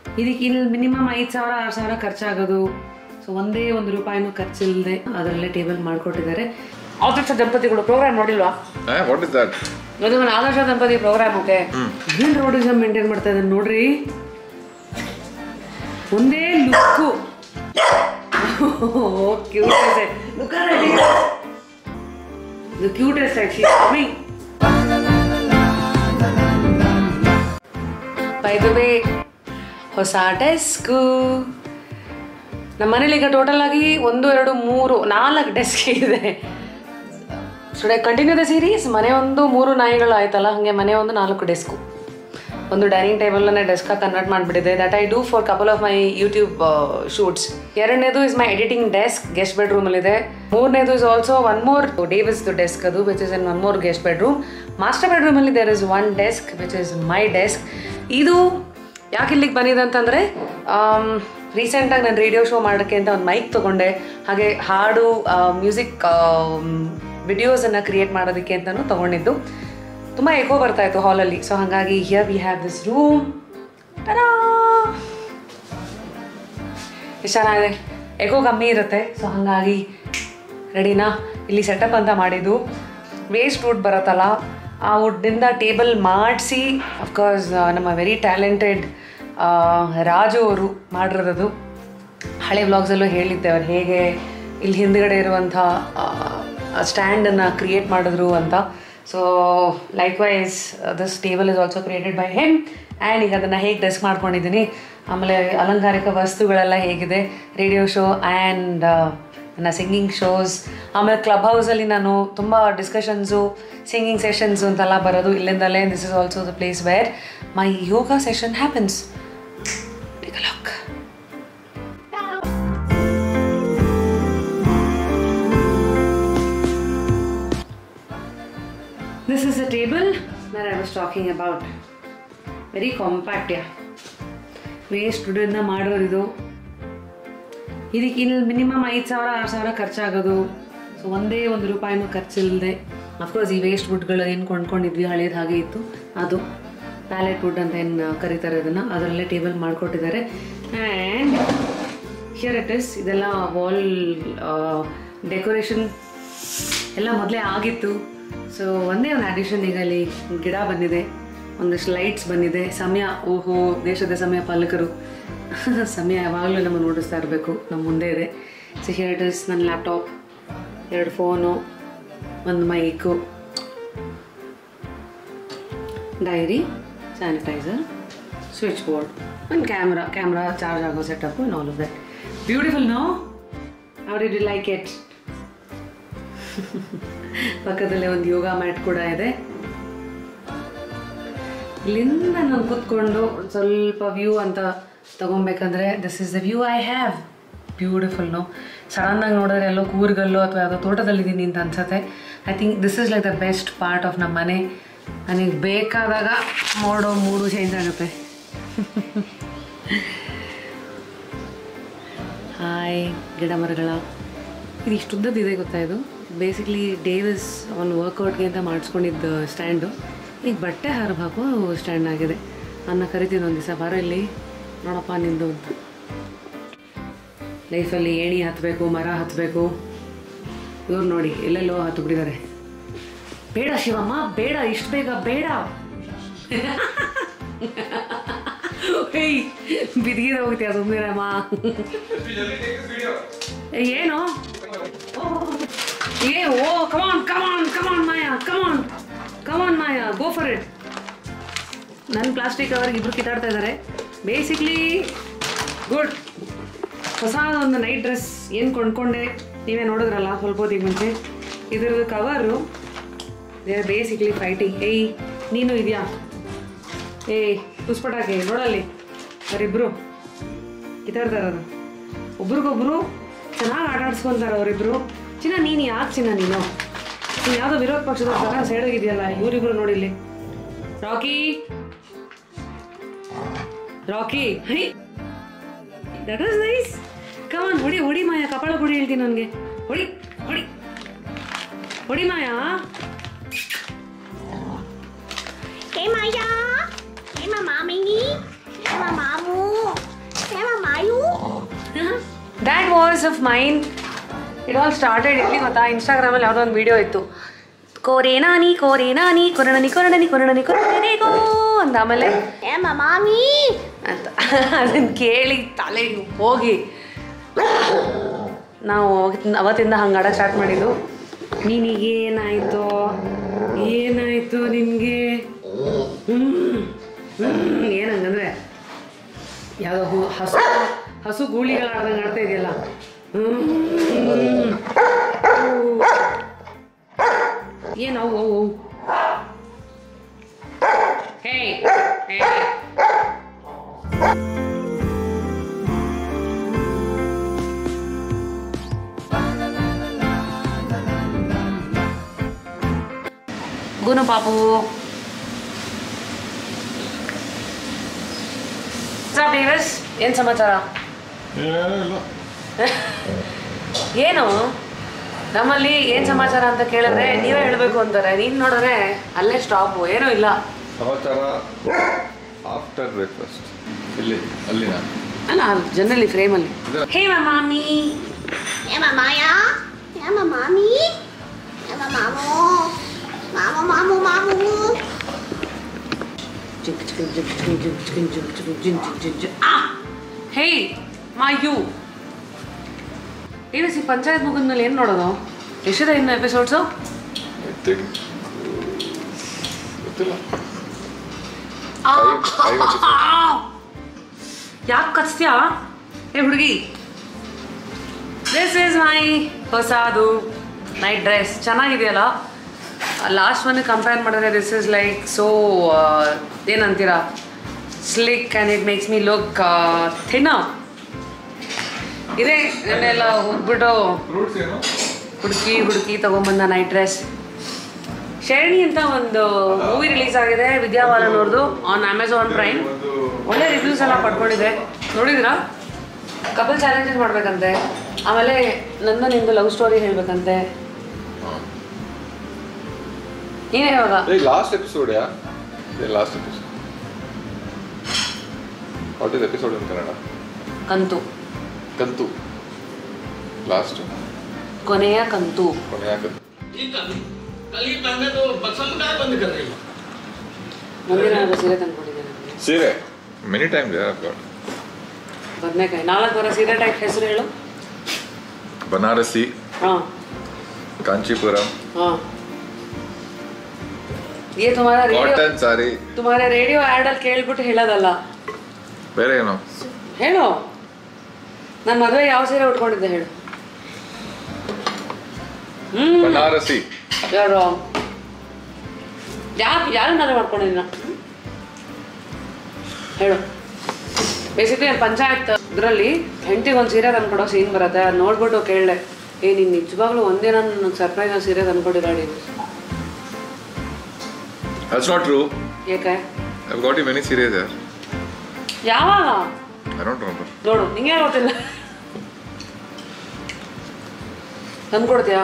ಇದಕ್ಕೆ ಇಲ್ಲಿ ಮಿನಿಮಮ್ ಐದು ಸಾವಿರ ಆರು ಸಾವಿರ ಖರ್ಚಾಗೋದು ಸೊ ಒಂದೇ ಒಂದು ರೂಪಾಯಿನೂ ಖರ್ಚಿಲ್ಲದೆ ಅದರಲ್ಲೇ ಟೇಬಲ್ ಮಾಡಿಕೊಟ್ಟಿದ್ದಾರೆ ಆದರ್ಶ ದಂಪತಿಗಳು ಪ್ರೋಗ್ರಾಮ್ ನೋಡಿಲ್ವಾ ವಾಟ್ ಇಸ್ ದಟ್ ಅದು ಒಂದು ಆದರ್ಶ ದಂಪತಿ ಪ್ರೋಗ್ರಾಮ್ ಓಕೆ ಏನು ರೋಡಿಸಮ್ ಮೇಂಟೈನ್ ಮಾಡ್ತಾ ಇದ್ದಾನೆ ನೋಡ್ರಿ ಒಂದೇ look cutest look the cutest actually coming by the way ಹೊಸ ಡೆಸ್ಕು ನಮ್ಮ ಮನೇಲಿ ಈಗ ಟೋಟಲ್ ಆಗಿ ಒಂದು ಎರಡು ಮೂರು ನಾಲ್ಕು ಡೆಸ್ಕ್ ಇದೆ should I continue the series ಮನೆ ಒಂದು ಮೂರು ನಾಯಿಗಳು ಆಯ್ತಲ್ಲ ಹಾಗೆ ಮನೆ ಒಂದು ನಾಲ್ಕು ಡೆಸ್ಕು ಒಂದು ಡೈನಿಂಗ್ ಟೇಬಲನ್ನೇ ಡೆಸ್ಕಾಗಿ ಕನ್ವರ್ಟ್ ಮಾಡಿಬಿಟ್ಟಿದೆ that I do for couple of my YouTube shoots ಎರಡನೇದು is my editing desk guest ಬೆಡ್ರೂಮಲ್ಲಿದೆ ಮೂರನೇದು is also one more Davis desk ಅದು which is in one more guest bedroom master ಬೆಡ್ರೂಮಲ್ಲಿ there is one desk which is my desk ಇದು ಯಾಕೆ ಇಲ್ಲಿಗೆ ಬಂದಿದೆ ಅಂತಂದರೆ ರೀಸೆಂಟಾಗಿ ನಾನು ರೇಡಿಯೋ ಶೋ ಮಾಡೋಕ್ಕೆ ಅಂತ ಒಂದು ಮೈಕ್ ತೊಗೊಂಡೆ ಹಾಗೆ ಹಾಡು ಮ್ಯೂಸಿಕ್ ವಿಡಿಯೋಸನ್ನು ಕ್ರಿಯೇಟ್ ಮಾಡೋದಕ್ಕೆ ಅಂತಲೂ ತೊಗೊಂಡಿದ್ದು ತುಂಬ ಎಕೋ ಬರ್ತಾ ಇತ್ತು ಹಾಲಲ್ಲಿ ಸೊ ಹಾಗಾಗಿ here we have this room ಎಷ್ಟು ಚೆನ್ನಾಗಿದೆ ಎಕೋ ಕಮ್ಮಿ ಇರುತ್ತೆ ಸೊ ಹಾಗಾಗಿ ರೆಡಿನಾ ಇಲ್ಲಿ ಸೆಟಪ್ ಅಂತ ಮಾಡಿದ್ದು ವೇಸ್ಟ್ ವುಡ್ ಬರುತ್ತಲ್ಲ ಆ ವುಡ್ಡಿಂದ ಟೇಬಲ್ ಮಾಡಿಸಿ ಅಫ್ಕೋರ್ಸ್ ನಮ್ಮ ವೆರಿ ಟ್ಯಾಲೆಂಟೆಡ್ ರಾಜು ಅವರು ಮಾಡಿರೋದು ಹಳೆ ವ್ಲಾಗ್ಸಲ್ಲೂ ಹೇಳಿದ್ದೆ ಅವ್ರು ಹೇಗೆ ಇಲ್ಲಿ ಹಿಂದ್ಗಡೆ ಇರುವಂಥ ಸ್ಟ್ಯಾಂಡನ್ನು ಕ್ರಿಯೇಟ್ ಮಾಡಿದ್ರು ಅಂತ so like wise this table is also created by him and ಈಗ ಅದನ್ನು ಹೇಗೆ ಡ್ರೆಸ್ ಮಾಡ್ಕೊಂಡಿದ್ದೀನಿ ಆಮೇಲೆ ಅಲಂಕಾರಿಕ ವಸ್ತುಗಳೆಲ್ಲ ಹೇಗಿದೆ ರೇಡಿಯೋ ಶೋ ಆ್ಯಂಡ್ ನನ್ನ ಸಿಂಗಿಂಗ್ ಶೋಸ್ ಆಮೇಲೆ ಕ್ಲಬ್ ಹೌಸಲ್ಲಿ ನಾನು ತುಂಬ ಡಿಸ್ಕಷನ್ಸು ಸಿಂಗಿಂಗ್ ಸೆಷನ್ಸು ಅಂತೆಲ್ಲ ಬರೋದು ಇಲ್ಲಿಂದಲೇ this is also the place where my yoga session happens take a look This is the table that I was talking about. Very compact, yeah. Waste ವುಡ್ಡಿಂದ ಮಾಡೋದು ಇದು ಇದಕ್ಕೆ ಇಲ್ಲಿ ಮಿನಿಮಮ್ ಐದು ಸಾವಿರ ಆರು ಸಾವಿರ ಖರ್ಚಾಗೋದು ಸೊ ಒಂದೇ ಒಂದು ರೂಪಾಯಿನೂ ಖರ್ಚಿಲ್ಲದೆ ಅಫ್ಕೋರ್ಸ್ ಈ ವೇಸ್ಟ್ ವುಡ್ಗಳು ಏನು ಕೊಂಡ್ಕೊಂಡಿದ್ವಿ ಹಳೇದು ಹಾಗೆ ಇತ್ತು ಅದು ಪ್ಯಾಲೆಟ್ ವುಡ್ ಅಂತ ಏನು ಕರೀತಾರೆ ಅದನ್ನು ಅದರಲ್ಲೇ ಟೇಬಲ್ ಮಾಡಿಕೊಟ್ಟಿದ್ದಾರೆ ಆ್ಯಂಡ್ ಹಿಯರ್ ಇಟ್ ಇಸ್ ಇದೆಲ್ಲ ವಾಲ್ ಡೆಕೋರೇಷನ್ ಎಲ್ಲ ಮೊದಲೇ ಆಗಿತ್ತು ಸೊ ಒಂದೇ ಒಂದು ಅಡಿಷನ್ ಈಗ ಅಲ್ಲಿ ಗಿಡ ಬಂದಿದೆ ಒಂದಷ್ಟು ಲೈಟ್ಸ್ ಬಂದಿದೆ ಸಮಯ ಓಹೋ ದೇಶದ ಸಮಯ ಪಾಲಕರು ಸಮಯ ಯಾವಾಗಲೂ ನಮ್ಮ ನೋಡಿಸ್ತಾ ಇರಬೇಕು ನಮ್ಮ ಮುಂದೆ ಇದೆ ಸೊ ಹಿಯರ್ ಇಟ್ ಇಸ್ ನನ್ನ ಲ್ಯಾಪ್ಟಾಪ್ ಎರಡು ಫೋನು ಒಂದು mic diary sanitizer switch board ಒಂದು ಕ್ಯಾಮ್ರಾ ಕ್ಯಾಮ್ರಾ ಚಾರ್ಜ್ ಆಗೋ setup all of that beautiful no how did you like it ಪಕ್ಕದಲ್ಲೇ ಒಂದು ಯೋಗ ಮ್ಯಾಟ್ ಕೂಡ ಇದೆ ಇಲ್ಲಿಂದ ನಾನು ಕೂತ್ಕೊಂಡು ಒಂದ್ ಸ್ವಲ್ಪ ವ್ಯೂ ಅಂತ ತಗೊಬೇಕಂದ್ರೆ this is the view I have beautiful no ಸಡನ್ನಾಗಿ ನೋಡಿದ್ರೆ ಎಲ್ಲೋ ಕೂರ್ಗಲ್ಲೋ ಅಥವಾ ಯಾವುದೋ ತೋಟದಲ್ಲಿದ್ದೀನಿ ಅಂತ ಅನ್ಸುತ್ತೆ I think this is like the best part of ನಮ್ಮ ಮನೆ ನನಗೆ ಬೇಕಾದಾಗ ಮೋಡೋ ಮೂಡು ಚೇಂಜ್ ಆಗುತ್ತೆ ಹಾಯ್ ಗಿಡ ಮರಗಳ ಇದು ಇಷ್ಟುದ್ದದಿದೆ ಗೊತ್ತಾ ಇದು ಬೇಸಿಕ್ಲಿ ಡೇವಿಸ್ ಅವ್ನು ವರ್ಕೌಟ್ಗೆ ಅಂತ ಮಾಡಿಸ್ಕೊಂಡಿದ್ದ ಸ್ಟ್ಯಾಂಡು ಈಗ ಬಟ್ಟೆ ಹಾರಬೇಕು ಸ್ಟ್ಯಾಂಡ್ ಆಗಿದೆ ಅನ್ನ ಕರಿತೀನಿ ಒಂದು ದಿವಸ ಬಾರ ಇಲ್ಲಿ ನೋಡಪ್ಪ ನಿಂದು ಅಂತ ಲೈಫಲ್ಲಿ ಏಣಿ ಹತ್ತಬೇಕು ಮರ ಹತ್ತಬೇಕು ಇವ್ರು ನೋಡಿ ಎಲ್ಲೆಲ್ಲೋ ಹತ್ತು ಬಿಟ್ಟಿದ್ದಾರೆ ಬೇಡ ಶಿವಮ್ಮ ಬೇಡ ಇಷ್ಟು ಬೇಗ ಬೇಡ ಏಯ್ ಬಿದ್ದಿಗೆ ಹೋಗ್ತೀಯ ಸುಮ್ಮನಿರಮ್ಮ ಏನು ಏ ಓ come on come on come on Maya come on come on Maya go for it ನನ್ನ ಪ್ಲಾಸ್ಟಿಕ್ ಅವ್ರಿಗೆ ಇಬ್ರು ಕಿತ್ತಾಡ್ತಾ ಇದ್ದಾರೆ ಬೇಸಿಕ್ಲಿ ಗುಡ್ ಹೊಸ ಒಂದು ನೈಟ್ ಡ್ರೆಸ್ ಏನು ಕೊಂಡ್ಕೊಂಡೆ ನೀವೇ ನೋಡಿದ್ರಲ್ಲ ಸ್ವಲ್ಪ ಹೊತ್ತಿಗೆ ಮುಂಚೆ ಇದ್ರದ್ದು cover they are basically fighting ಏಯ್ ನೀನು ಇದೆಯಾ ಏಯ್ ಪುಷ್ಪಟಾಕಿ ನೋಡಲ್ಲಿ ಅವರಿಬ್ರು ಕಿತ್ತಾಡ್ತಾ ಇರೋದು ಒಬ್ರಿಗೊಬ್ರು ಚೆನ್ನಾಗಿ ಆಟ ಆಡಿಸ್ಕೊಂತಾರೆ ಅವರಿಬ್ರು ಚಿನ್ನ ನೀನು ಯಾಕೆ ಚಿನ್ನ ನೀನು ನೀನು ಯಾವುದೋ ವಿರೋಧ ಪಕ್ಷದ ಥರ ಸೈಡಾಗಿದೆಯಲ್ಲ ಇವರಿಬ್ರು ನೋಡಿಲ್ಲಿ Rocky Rocky hi that was nice come on ಹೊಡಿ ಹೊಡಿ ಮಾಯಾ ಕಪಾಳ ಹೊಡಿ ಹೇಳ್ತೀನಿ ನನಗೆ ಹೊಡಿ ಹೊಡಿ ಹೊಡಿ Maya Hey Maya. Hey my mommy. Hey my mamu. Voice of mind it all started ಎಲ್ಲಿ ಗೊತ್ತಾ ಇನ್ಸ್ಟಾಗ್ರಾಮಲ್ಲಿ ಯಾವುದೋ ಒಂದು ವಿಡಿಯೋ ಇತ್ತು ಕೋರೆ ನಾನಿ ಕೋರೆ ನಾನಿ ಕೊರಣನಿ ಕೊರಣನಿ ಕೊರಣನಿ ಕೊರಣನಿಗೋ ಅಂತ ಆಮೇಲೆ ಏಮ ಮಾಮಿ ಅಂತ ಅದನ್ನ ಕೇಳಿ ತಲೆ ಹೋಗಿ ನಾವು ಅವತ್ತಿಂದ ಹಂಗೆ ಆಡೋಕೆ ಸ್ಟಾರ್ಟ್ ಮಾಡಿದ್ದು ನಿನಗೇನಾಯಿತು ಏನಾಯಿತು ನಿನಗೆ ಏನಂಗಂದ್ರೆ ಯಾವುದೋ ಹು ಹಸು ಹಸು ಗೂಳಿಗಳಾಡ್ದಂಗೆ ಆಡ್ತಾ ಇದೆಯಲ್ಲ ಏನು ಅವು ಅವು ಅವು ಹೇ ಹೇ ಗುನು ಪಾಪು ಡೇವಿಸ್ ಏನು ಸಮಾಚಾರ ಏನು ನಮ್ಮಲ್ಲಿ ಏನು ಸಮಾಚಾರ ಅಂತ ಕೇಳಿದ್ರೆ ನೀವೇ ಹೇಳಬೇಕು ಅಂತಾರೆ ನೀನು ನೋಡಿದ್ರೆ ಅಲ್ಲೇ ಸ್ಟಾಪು ಏನೂ ಇಲ್ಲ ಸಮಾಚಾರ ಆಫ್ಟರ್ ಬ್ರೇಕ್ಫಾಸ್ಟ್ ಇಲ್ಲಿ ಅಲ್ಲಿನ ಅಲ್ಲ ಜನರಲಿ ಫ್ರೇಮಲ್ಲಿ ಹೇ ಮಾಮಿ ಏಮ ಮಾಯ ಏಮ ಮಾಮಿ ಏಮ ಮಾಮು ಮಾಮು ಮಾಮು ಮಾಮು ಹೇ ಮಾಯು ಡೇವಿಸ್ ಈ ಪಂಚಾಯತ್ ಮುಗಿದ್ಮೇಲೆ ಏನು ನೋಡೋದು ಎಷ್ಟಿದೆ ಇನ್ನು ಎಪಿಸೋಡ್ಸು ಗೊತ್ತಿಲ್ಲ ಐದು episodes. ಯಾಕೆ ಕಚ್ತೀಯಾ ಏ ಹುಡುಗಿ ದಿಸ್ ಈಸ್ ಮೈ ಹೊಸದು ನೈಟ್ ಡ್ರೆಸ್ ಚೆನ್ನಾಗಿದೆಯಲ್ಲ ಲಾಸ್ಟ್ ಒನ್ ಕಂಪೇರ್ ಮಾಡಿದ್ರೆ ದಿಸ್ ಇಸ್ ಲೈಕ್ ಸೋ ಏನಂತೀರಾ slick and it makes me look thin ಇದೆ ನೆನ್ನೆಲ್ಲ ಹೋಗ್ಬಿಟ್ಟು Fruits ಏನು ಹುಡುಕಿ ಹುಡುಕಿ ತಗೊಂಬಂದ ನೈಟ್ ಡ್ರೆಸ್ ಶರಣಿ ಅಂತ ಒಂದು ಮೂವಿ ರಿಲೀಸ್ ಆಗಿದೆ ವಿದ್ಯಾವಾಲನವ್ರದ್ದು ಆನ್ ಅಮೆಝಾನ್ ಪ್ರೈಮ್ ಒಂದು ಒಳ್ಳೆ ರಿವ್ಯೂಸ್ ಎಲ್ಲ ಪಡ್ಕೊಂಡಿದೆ ನೋಡಿದಿರಾ ಕಪಲ್ ಚಾಲೆಂಜಸ್ ಮಾಡ್ಬೇಕಂತೆ ಆಮೇಲೆ ನನ್ನ ನಿಂದು ಲವ್ ಸ್ಟೋರಿ ಹೇಳ್ಬೇಕಂತೆ ನೀನೇ ಇವಾಗ ಏ ಲಾಸ್ಟ್ ಎಪಿಸೋಡ್ ಯಾ ಏ last episode what is episode in Kannada ಕಂತು ಕಂತು ಲಾಸ್ಟ್ ಕೊನೆಯ ಕಂತು ಕೊನೆಯ ಕಂತು ये कल कल ही पहने तो पसंद का बंद कर रही है ಮುಂದಿನ ಅದು ಸೀರೆ ತಂದ್ಕೊಂಡಿದ್ದೆ ನನಗೆ ಸೀರೆ ಮೆನಿ ಟೈಮ್ ಗಾಡ್ ಬದನೆಕಾಯಿ ನಾಲ್ಕು ವರ ಸೀರೆ ಟೈಪ್ ಹೆಸರು ಹೇಳು ಬನಾರಸಿ ಹಾಂ ಕಾಂಚೀಪುರಂ हाँ ये तुम्हारा रेडियो ಕಾಟನ್ ಸಾರಿ तुम्हारे ರೇಡಿಯೋ ಆ್ಯಡಲ್ಲಿ ಕೇಳ್ಬಿಟ್ಟು ಹೇಳೋದಲ್ಲ ಬೇರೆ ಏನು ಹೇಳು ನನ್ನ ಮದುವೆ ಯಾವ ಸೀರೆ ಉಟ್ಕೊಂಡಿದ್ದೆ ಹೇಳು ಹ್ಮ್ ಬನಾರಸಿ ಯಾರು ಯಾರು ಯಾರು ಮದುವೆ ಮಾಡ್ಕೊಂಡಿದ್ದೀನ ಹೇಳು ಬೇಸಿಕ್ಲಿ ಪಂಚಾಯತ್ ಇದರಲ್ಲಿ ಹೆಂಡತಿಗೆ ಒಂದು ಸೀರೆ ತಂದ್ಕೊಡೋ ಸೀನ್ ಬರುತ್ತೆ ಅದು ನೋಡ್ಬಿಟ್ಟು ಕೇಳಿದೆ ಏ ನೀನು ನಿಜವಾಗ್ಲೂ ಒಂದೇ ನನ್ನ ಸರ್ಪ್ರೈಸ್ ಸೀರೆ ತಂದ್ಕೊಟ್ಟಿದ್ದಾಳೆ ದಟ್ಸ್ ನಾಟ್ ಟ್ರೂ ಏಕೆ I got you many saris ಯಾರ್ ಯಾವಾಗ ಐ ಡೋಂಟ್ ರಿಮೆಂಬರ್ ನೋಡು ನಿಂಗೆ ಗೊತ್ತಿಲ್ಲ ತಂದ್ಕೊಡ್ತೀಯಾ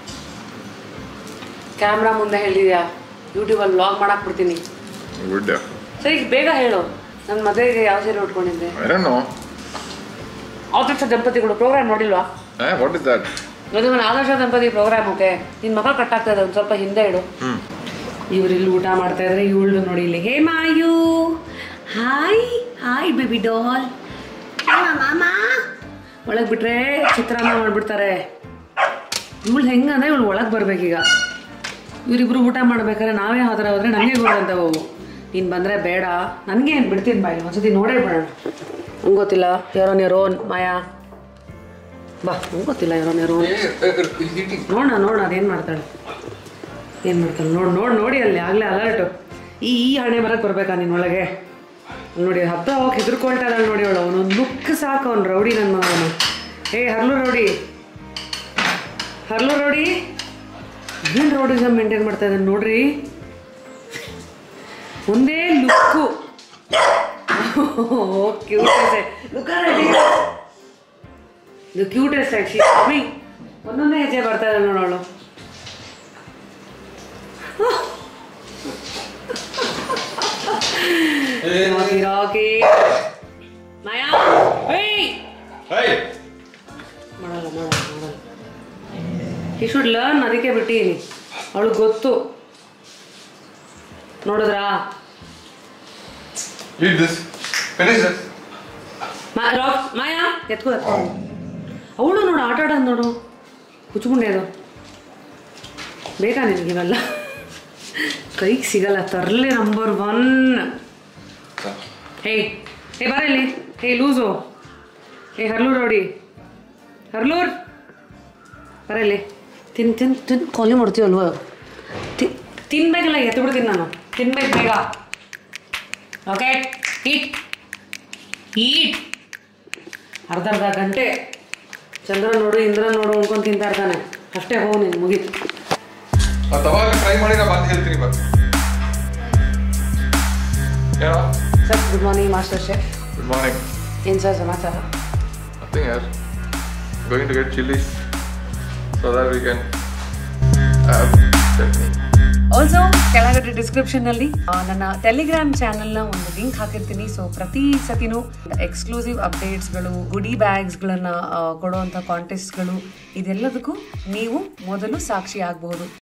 ಕ್ಯಾಮ್ರಾ ಮುಂದೆ ಹೇಳಿದ್ಯಾ ಯೂಟ್ಯೂಬಲ್ಲಿ ವ್ಲಾಗ್ ಮಾಡಕ್ ಬಿಡ್ತೀನಿ ಗುಡ್ ಸರಿ ಈಗ ಬೇಗ ಹೇಳು ನನ್ನ ಮದುವೆಗೆ ಯಾವ ಸೀರೆ ಉಟ್ಕೊಂಡಿದ್ದೆ ಐ ಡೋಂಟ್ ನೋ ಆದರ್ಶ ದಂಪತಿಗಳು ಪ್ರೋಗ್ರಾಮ್ ನೋಡಿಲ್ವಾ ಏ ವಾಟ್ ಇಸ್ ದಟ್ ಅದು ನನ್ನ ಆದರ್ಶ ದಂಪತಿ ಪ್ರೋಗ್ರಾಮ್ ಓಕೆ ನಿನ್ನ ಮಗ ಕಟ್ಟಾಗ್ತದೆ ಒಂದು ಸ್ವಲ್ಪ ಹಿಂದೆ ಇಡು ಹ್ಮ್ ಇವ್ರು ಇಲ್ಲಿ ಊಟ ಮಾಡ್ತಾ ಇದ್ರೆ ಇವಳು ನೋಡಿ ಇಲ್ಲಿ hey Mayu hi hi baby doll ಏಮ ಮಾಮ ಒಳಗೆ ಬಿಟ್ರೆ ಚಿತ್ರಾನ್ನ ಮಾಡ್ಬಿಡ್ತಾರೆ ಇವಳು ಹೆಂಗಂದ್ರೆ ಇವಳು ಒಳಗೆ ಬರ್ಬೇಕೀಗ ಇವರಿಬ್ರು ಊಟ ಮಾಡ್ಬೇಕಾದ್ರೆ ನಾವೇ ಆದ್ರೆ ಹೋದ್ರೆ ನಮಗೆ ಗೊತ್ತಂತವು ನೀನು ಬಂದರೆ ಬೇಡ ನನಗೆ ಏನು ಬಿಡ್ತೀನಿ ಬಾಯಿ ಒಂದ್ಸತಿ ನೋಡೇ ಬಿಡೋಣ ನಂಗೆ ಗೊತ್ತಿಲ್ಲ ಯಾರೋ ನೆರೋನ್ ಮಾಯಾ ಬಾ ನಂಗೆ ಗೊತ್ತಿಲ್ಲ ಯಾರೋ ನೆರೋನ್ ನೋಡೋಣ ನೋಡೋಣ ಅದೇನು ಮಾಡ್ತಾಳೆ ಏನು ಮಾಡ್ತಾಳೆ ನೋಡಿ ನೋಡಿ ನೋಡಿ ಅಲ್ಲಿ ಆಗಲೇ ಅಲರ್ಟು ಈ ಈ ಹಣೆ ಬರಕ್ಕೆ ಬರ್ಬೇಕಾ ನಿನ್ನ ಒಳಗೆ ನೋಡಿ ಹಬ್ಬ ಹೋಗಿ ಹೆದರ್ಕೊಳ್ತಾ ಇದ್ದಾಳೆ ನೋಡಿ ಅವಳು ಅವನೊಂದು ಲುಕ್ ಸಾಕು ಅವ್ನು ರೌಡಿ ನನ್ನ ಮಗ ಅವನು ಏ ಹರ್ಲು ರೌಡಿ ಹರ್ಲು ರೌಡಿ ಏನು ರೌಡಿಸಮ್ ಮೇಂಟೈನ್ ಮಾಡ್ತಾ ಇದ್ದಾನೆ ನೋಡ್ರಿ ಒಂದೇ ಲುಕ್ಕು ಕ್ಯೂಟೆಸ್ಟ್ ಇದು ಕ್ಯೂಟೆಸ್ಟ್ ಆಗಿ ಒಂದೊಂದೇ ಹೆಜ್ಜೆ ಬರ್ತಾ ಇದ್ದಾಳೆ ನೋಡೋಳು ರಾಕಿ ರಾಕಿ ಮಾಯಾ ಏಯ್ Hey! ಶುಡ್ ಲರ್ನ್ ಅದಕ್ಕೆ ಬಿಟ್ಟಿನಿ ಅವಳಿಗೆ ಗೊತ್ತು ನೋಡಿದ್ರಾ Eat this. Finish this. ಮಾ ರಾಕ್ ಮಾಯಾ ಎತ್ಕೋ ಎತ್ಕೋ ಅವಳು ನೋಡು ಆಟ ಆಡೋದು ನೋಡು ಹುಚ್ಕೊಂಡೆ ಅದು ಬೇಕಾ ನಿನಗೆ ಇವೆಲ್ಲ ಕೈಗೆ ಸಿಗಲ್ಲ ತರಲೆ ನಂಬರ್ ಒನ್ ಹೇ ಹೇ ಬರಲಿ ಹೇ ಲೂಸು ಹೇ ಹರ್ಲೂರ್ ನೋಡಿ ಹರ್ಲೂರ್ ಬರಲಿ ತಿನ್ ತಿನ್ ತಿನ್ ಕಾಲಿ ಮಾಡ್ತೀವಲ್ವ ತಿ ತಿನ್ಬೇಕಲ್ಲ ಎತ್ತು ಬಿಡ್ತೀನಿ ನಾನು ತಿನ್ಬೇಕು ಬೇಗ ಓಕೆ ಈಟ್ ಈಟ್ ಅರ್ಧ ಅರ್ಧ ಗಂಟೆ ಚಂದ್ರ ನೋಡು ಇಂದ್ರ ನೋಡು ಅನ್ಕೊಂಡು ತಿಂತಾ ಇರ್ತಾನೆ ಅಷ್ಟೇ ಹೋಗು ನೀನು ಮುಗೀತು ಆ ತವಾಗ ಟ್ರೈ ಮಾಡಿ ನಾ ಬಂದು ಹೇಳ್ತೀನಿ ಬಾ ಏನೋ sir good morning master chef good morning ಏನು ಸರ್ ಸಮಾಚಾರ ನಥಿಂಗ್ ಯಾರ್ going to get chilli so that we can have chutney also ಕೆಳಗಡೆ ಡಿಸ್ಕ್ರಿಪ್ಷನ್ನಲ್ಲಿ ನನ್ನ ಟೆಲಿಗ್ರಾಮ್ ಚಾನಲ್ನ ಒಂದು ಲಿಂಕ್ ಹಾಕಿರ್ತೀನಿ ಸೊ ಪ್ರತಿ ಸತಿನೂ ಎಕ್ಸ್ಕ್ಲೂಸಿವ್ ಅಪ್ಡೇಟ್ಸ್ಗಳು ಗುಡಿ ಬ್ಯಾಗ್ಸ್ಗಳನ್ನು ಕೊಡುವಂಥ ಕಾಂಟೆಸ್ಟ್ಗಳು ಇದೆಲ್ಲದಕ್ಕೂ ನೀವು ಮೊದಲು ಸಾಕ್ಷಿ ಆಗಬಹುದು